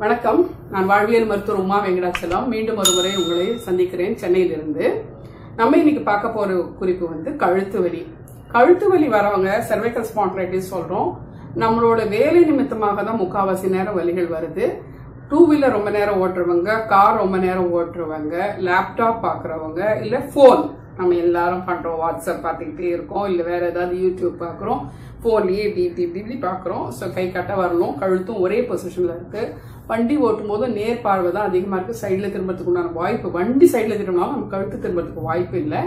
வணக்கம் நான் வாழ்வியல் மருத்துவர் உமா வெங்கடாச்சலம் மீண்டும் ஒரு முறை உங்களை சந்திக்கிறேன் சென்னையிலிருந்து நம்ம இன்னைக்கு பார்க்க போற குறிப்பு வந்து கழுத்து வலி கழுத்து வலி வரவங்க cervical spondylitis சொல்றோம் நம்மளோட வேலை நிமித்தமாக தான் முக்காவாசி நேரம் வலிகள் வருது டூ வீலர் ரொம்ப நேரம் ஓட்டுறவங்க கார் ரொம்ப நேரம் ஓட்டுறவங்க லேப்டாப் பார்க்குறவங்க இல்லை ஃபோன் நம்ம எல்லாரும் பண்றோம் வாட்ஸ்அப் பார்த்துக்கிட்டே இருக்கோம் இல்லை வேற ஏதாவது யூடியூப் பார்க்குறோம் ஃபோன்லேயே இப்படி இப்படி இப்படி இப்படி பார்க்குறோம் ஸோ கை கட்ட வரணும் கழுத்தும் ஒரே பொசிஷனில் இருக்கு வண்டி ஓட்டும் போது நேர் பார்வை தான் அதிகமாக இருக்கு சைடில் திரும்பறதுக்கு உண்டான வாய்ப்பு வண்டி சைடில் திரும்பினாலும் நம்ம கழுத்து திரும்பறதுக்கு வாய்ப்பு இல்லை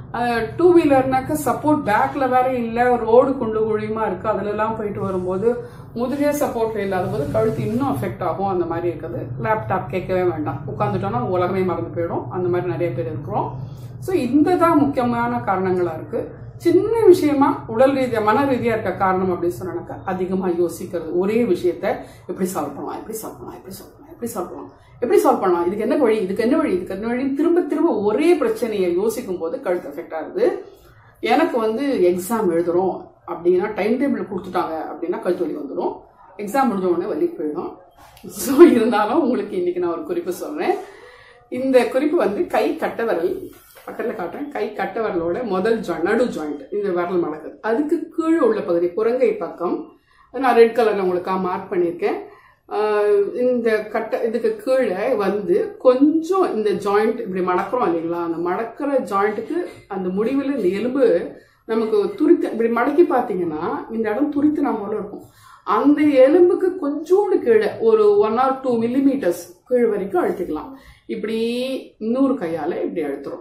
டூ வீலர்னாக்க சப்போர்ட் பேக்ல வேற இல்ல ரோடு குண்டு குழியுமா இருக்கு அதுல எல்லாம் போயிட்டு வரும்போது முதுகே சப்போர்ட்ல இல்லாத போது கழுத்து இன்னும் அஃபெக்ட் ஆகும் அந்த மாதிரி இருக்குது லேப்டாப் கேட்கவே வேண்டாம் உட்காந்துட்டோம்னா உலகமே மறந்து போயிடும் அந்த மாதிரி நிறைய பேர் இருக்கிறோம் ஸோ இந்த தான் முக்கியமான காரணங்களா இருக்கு சின்ன விஷயமா உடல் ரீதியா மன ரீதியா இருக்க காரணம் அப்படின்னு சொன்னாக்கா அதிகமா யோசிக்கிறது ஒரே விஷயத்த எப்படி சால்வ் பண்ணலாம் எப்படி சால்வ் பண்ணலாம் எப்படி சால்வ் பண்ணலாம் எப்படி சால்வ் பண்ணலாம் எப்படி சால்வ் பண்ணலாம் இதுக்கு என்ன வழி இதுக்கு என்ன வழி இதுக்கு என்ன வழி திரும்ப திரும்ப ஒரே பிரச்சனையை யோசிக்கும் போது கழுத்து எஃபெக்ட் ஆகுது எனக்கு வந்து எக்ஸாம் எழுதுறோம் அப்படின்னா டைம் டேபிள் கொடுத்துட்டாங்க அப்படின்னா கழுத்து வலி வந்துடும் எக்ஸாம் முடிஞ்ச உடனே வலி போயிடும் ஸோ இருந்தாலும் உங்களுக்கு இன்னைக்கு நான் ஒரு குறிப்பு சொல்றேன் இந்த குறிப்பு வந்து கை கட்ட விரல் பக்கத்தில் காட்டுறேன் கை கட்ட விரலோட முதல் ஜாயின் நடு ஜாயிண்ட் இந்த விரல் மடக்குது அதுக்கு கீழே உள்ள பகுதி புறங்கை பக்கம் நான் ரெட் கலர்ல உங்களுக்காக மார்க் பண்ணியிருக்கேன் ஆஹ் இந்த கட்ட இதுக்கு கீழே வந்து கொஞ்சம் இந்த ஜாயிண்ட் இப்படி மடக்கிறோம் இல்லைங்களா அந்த மடக்கிற ஜாயிண்ட்டுக்கு அந்த முடிவில் இந்த எலும்பு நமக்கு துரித்து இப்படி மடக்கி பார்த்தீங்கன்னா இந்த இடம் துரித்து நம்ம போல இருக்கும் அந்த எலும்புக்கு கொஞ்சோண்டு கீழே ஒரு ஒன் ஆர் டூ மில்லிமீட்டர்ஸ் கீழ் வரைக்கும் அழுத்திக்கலாம் இப்படி இன்னொரு கையால இப்படி அழுத்துறோம்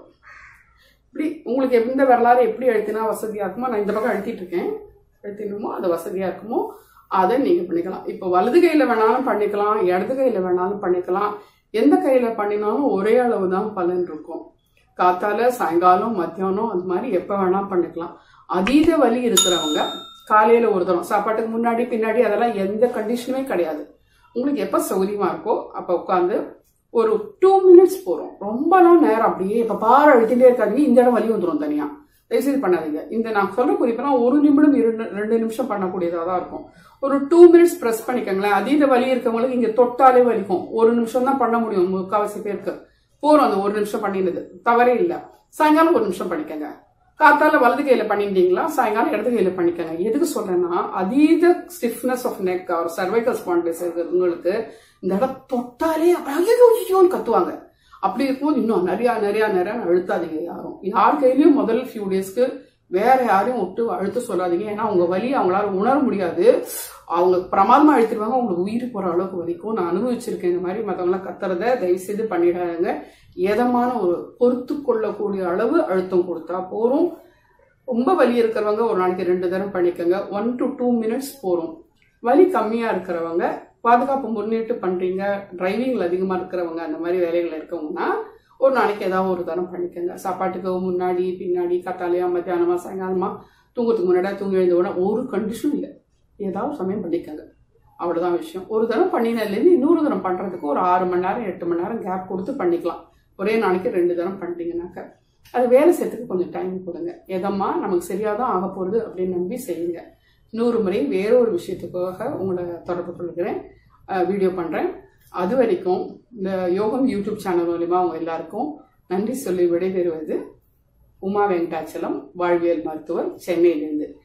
இப்படி உங்களுக்கு எந்த வரலாறு எப்படி அழுத்தினா வசதியா இருக்குமோ நான் இந்த பக்கம் அழுத்திட்டு இருக்கேன் அழுத்திடுமோ அது வசதியா இருக்குமோ அதை நீங்க பண்ணிக்கலாம் இப்போ வலது கையில வேணாலும் பண்ணிக்கலாம் இடது கையில வேணாலும் பண்ணிக்கலாம் எந்த கையில பண்ணினாலும் ஒரே அளவு தான் பலன் இருக்கும் காத்தால சாயங்காலம் மத்தியானம் அது மாதிரி எப்ப வேணா பண்ணிக்கலாம் அதீத வலி இருக்கிறவங்க காலையில ஒரு தரம் சாப்பாட்டுக்கு முன்னாடி பின்னாடி அதெல்லாம் எந்த கண்டிஷனுமே கிடையாது உங்களுக்கு எப்ப சௌகரியமா இருக்கோ அப்ப உட்காந்து ஒரு டூ மினிட்ஸ் போறோம் ரொம்பலாம் நேரம் அப்படியே இப்ப பாரு அழுத்திட்டே இருக்காதீங்க இந்த இடம் வலி வந்துடும் தனியா தயவுசெய்து பண்ணாதீங்க இந்த நான் சொல்ற குறிப்பெல்லாம் ஒரு நிமிடம் இரண்டு ரெண்டு நிமிஷம் பண்ணக்கூடியதா தான் இருக்கும் ஒரு டூ மினிட்ஸ் ப்ரெஸ் பண்ணிக்கோங்களேன் அதீத வலி இருக்கவங்களுக்கு இங்க தொட்டாலே வலிக்கும் ஒரு நிமிஷம் தான் பண்ண முடியும் முக்காவாசி பேருக்கு போறோம் அந்த ஒரு நிமிஷம் பண்ணினது தவறே இல்லை சாயங்காலம் ஒரு நிமிஷம் பண்ணிக்கோங்க காத்தால வலது கையில பண்ணிட்டீங்களா சாயங்காலம் இடது கையில பண்ணிக்கோங்க எதுக்கு சொல்றேன்னா அதீத ஸ்டிஃப்னஸ் ஆஃப் நெக் ஒரு சர்வைக்கல் ஸ்பாண்டிஸ் இருக்கிறவங்களுக்கு இந்த இடம் தொட்டாலே ஐயோ ஐயோன்னு கத்துவாங்க அப்படி இருக்கும்போது இன்னும் நிறைய நிறைய நிறைய அழுத்தாதீங்க யாரும் யார் கையிலயும் முதல் ஃபியூ டேஸ்க்கு வேற யாரையும் விட்டு அழுத்த சொல்லாதீங்க ஏன்னா உங்க வலி அவங்களால உணர முடியாது அவங்க பிரமாதமா அழுத்திடுவாங்க உங்களுக்கு உயிர் போற அளவுக்கு வரைக்கும் நான் அனுபவிச்சிருக்கேன் இந்த மாதிரி மற்றவங்களாம் கத்துறத தயவு செய்து பண்ணிடாங்க ஏதமான ஒரு பொறுத்து கொள்ளக்கூடிய அளவு அழுத்தம் கொடுத்தா போறோம் ரொம்ப வலி இருக்கிறவங்க ஒரு நாளைக்கு ரெண்டு தடவை பண்ணிக்கோங்க ஒன் டு டூ மினிட்ஸ் போறோம் வலி கம்மியா இருக்கிறவங்க பாதுகாப்பு முன்னிட்டு பண்றீங்க டிரைவிங்ல அதிகமா இருக்கிறவங்க அந்த மாதிரி வேலைகள் இருக்கவங்கன்னா ஒரு நாளைக்கு ஏதாவது ஒரு தரம் பண்ணிக்கோங்க சாப்பாட்டுக்கு முன்னாடி பின்னாடி கத்தாலையா மத்தியானமா சாயங்காலமா தூங்கத்துக்கு முன்னாடி தூங்கி எழுந்த உடனே ஒரு கண்டிஷனும் இல்லை ஏதாவது சமயம் பண்ணிக்கோங்க அவ்வளவுதான் விஷயம் ஒரு தரம் பண்ணினதுலேருந்து இன்னொரு தரம் பண்றதுக்கு ஒரு ஆறு மணி நேரம் எட்டு மணி நேரம் கேப் கொடுத்து பண்ணிக்கலாம் ஒரே நாளைக்கு ரெண்டு தரம் பண்ணிட்டீங்கன்னாக்க அது வேலை செய்யறதுக்கு கொஞ்சம் டைம் கொடுங்க எதம்மா நமக்கு சரியாதான் ஆக போகுது அப்படின்னு நம்பி செய்யுங்க நூறு முறை வேற ஒரு விஷயத்துக்காக உங்களை தொடர்பு கொள்கிறேன் வீடியோ பண்றேன் அது வரைக்கும் இந்த யோகம் யூடியூப் சேனல் மூலிமா அவங்க எல்லாருக்கும் நன்றி சொல்லி விடைபெறுவது உமா வெங்கடாச்சலம் வாழ்வியல் மருத்துவர் சென்னையிலிருந்து